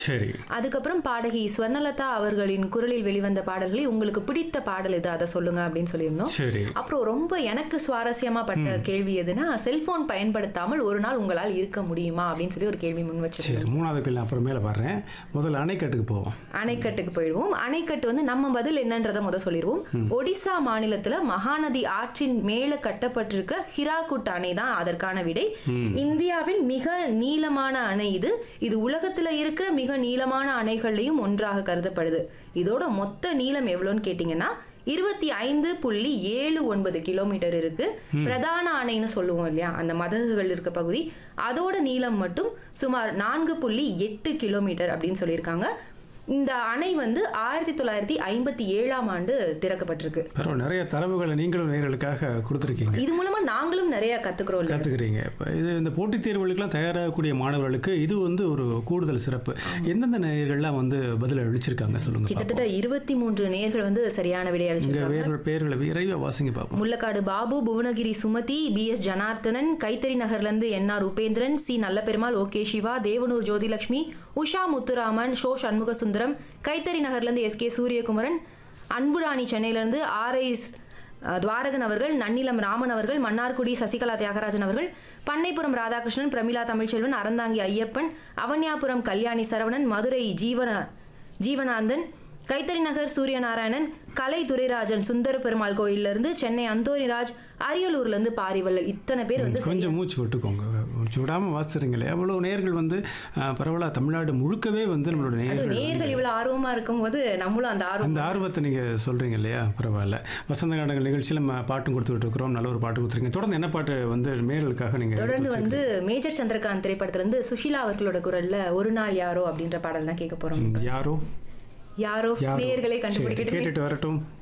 சரி அதுக்கப்புறம் பாடகி ஸ்வர்ணலதா அவர்களின் குரலில் வெளிவந்த பாடல்களில் உங்களுக்கு பிடித்த பாடல் எது அதை சொல்லுங்க அப்படின்னு சொல்லியிருந்தோம் சரி அப்புறம் ரொம்ப எனக்கு சுவாரஸ்யமா பட்ட கேள்வி எதுனா செல்போன் பயன்படுத்தாமல் ஒரு நாள் உங்களால் இருக்க முடியுமா அப்படின்னு சொல்லி ஒரு கேள்வி முன் வச்சிருக்கோம் சரி மூணாவது கேள்வி அப்புறமேல வர்றேன் முதல்ல அணைக்கட்டுக்கு போவோம் அணைக்கட்டுக்கு போயிடுவோம் அணைக்கட்டு வந்து நம்ம பதில் என்னன்றதை முத சொல்லிடுவோம் ஒடிசா மாநிலத்துல மகாநதி ஆற்றின் மேல கட்டப்பட்டிருக்க ஹிராகுட் அணை தான் அதற்கான விடை இந்தியாவின் மிக நீளமான அணை இது இது உலகத்துல இருக்கிற மிக நீளமான அணைகள்லையும் ஒன்றாக கருதப்படுது இதோட மொத்த நீளம் எவ்வளோன்னு கேட்டிங்கன்னா இருபத்தி ஐந்து புள்ளி ஏழு ஒன்பது கிலோமீட்டர் இருக்கு பிரதான அணைன்னு சொல்லுவோம் இல்லையா அந்த மதகுகள் இருக்க பகுதி அதோட நீளம் மட்டும் சுமார் நான்கு புள்ளி எட்டு கிலோமீட்டர் அப்படின்னு சொல்லியிருக்காங்க இந்த அணை வந்து ஆயிரத்தி தொள்ளாயிரத்தி ஐம்பத்தி ஏழாம் ஆண்டு திறக்கப்பட்டிருக்கு பரவாயில்ல நிறைய தரவுகளை நீங்களும் நேர்களுக்காக கொடுத்துருக்கீங்க இது மூலமா நாங்களும் நிறைய கத்துக்கிறோம் இல்லையா கற்றுக்கிறீங்க இப்போ இது இந்த போட்டித் தேர்வுகளுக்கெல்லாம் தயாராகக்கூடிய மாணவர்களுக்கு இது வந்து ஒரு கூடுதல் சிறப்பு எந்தெந்த நேயர்கள்லாம் வந்து பதில் அளிச்சிருக்காங்க சொல்லுங்க பாப்போம். கிட்டத்தட்ட இருபத்தி மூன்று நேர்கள் வந்து சரியான விடை இங்க அளிச்சிருக்காங்க வேறு பேர்களை விரைவாக வாசிங்க பார்ப்போம் முள்ளக்காடு பாபு புவனகிரி சுமதி பி எஸ் ஜனார்த்தனன் கைத்தறி நகர்லேருந்து N R Upendran C Nallaperumal okay Siva Devanur Jothilakshmi Usha Muthuraman ஷோ சண்முக சுந்தரம் கைத்தறி நகர்லேருந்து எஸ் கே சூரியகுமரன் அன்புராணி சென்னையிலேருந்து ஆர்ஐஸ் துவாரகன் அவர்கள் நன்னிலம் ராமன் அவர்கள் மன்னார்குடி சசிகலா தியாகராஜன் அவர்கள் பண்ணைப்புறம் ராதாகிருஷ்ணன் பிரமிளா தமிழ்ச்செல்வன் அறந்தாங்கி ஐயப்பன் அவன்யாபுரம் கல்யாணி சரவணன் மதுரை ஜீவன ஜீவனாந்தன் கைத்தறி நகர் சூரியநாராயணன் கலை துரைராஜன் சுந்தர பெருமாள் கோயிலிருந்து சென்னை அந்தோனிராஜ் அரியலூர்ல இருந்து பாரிவள்ளல் இத்தனை பேர் வந்து கொஞ்சம் மூச்சு விட்டுக்கோங்க மூச்சு விடாமல் வாசிறீங்களே எவ்வளோ நேர்கள் வந்து அஹ், பரவலாக தமிழ்நாடு முழுக்கவே வந்து நம்மளோட அது நேர்கள் நேர்கள் இவ்வளவு ஆர்வமா இருக்கும்போது நம்மளும் அந்த ஆர்வம் அந்த ஆர்வத்தை நீங்கள் சொல்கிறீங்க இல்லையா பரவாயில்ல வசந்த காலங்கள் நிகழ்ச்சியில் நம்ம பாட்டும் கொடுத்துட்டு இருக்கிறோம் நல்ல ஒரு பாட்டு கொடுத்துருக்கீங்க தொடர்ந்து என்ன பாட்டு வந்து மேர்களுக்காக நீங்கள் தொடர்ந்து வந்து மேஜர் சந்திரகாந்த் திரைப்படத்துல இருந்து சுஷீலா அவர்களோட குரல்ல ஒரு நாள் யாரோ அப்படின்ற பாடல் தான் கேட்க போறோம் யாரோ யாரோ யாரோ நேயர்களை சரி, கண்டுபிடிக்கிட்டு கேட்டுட்டு வரட்டும்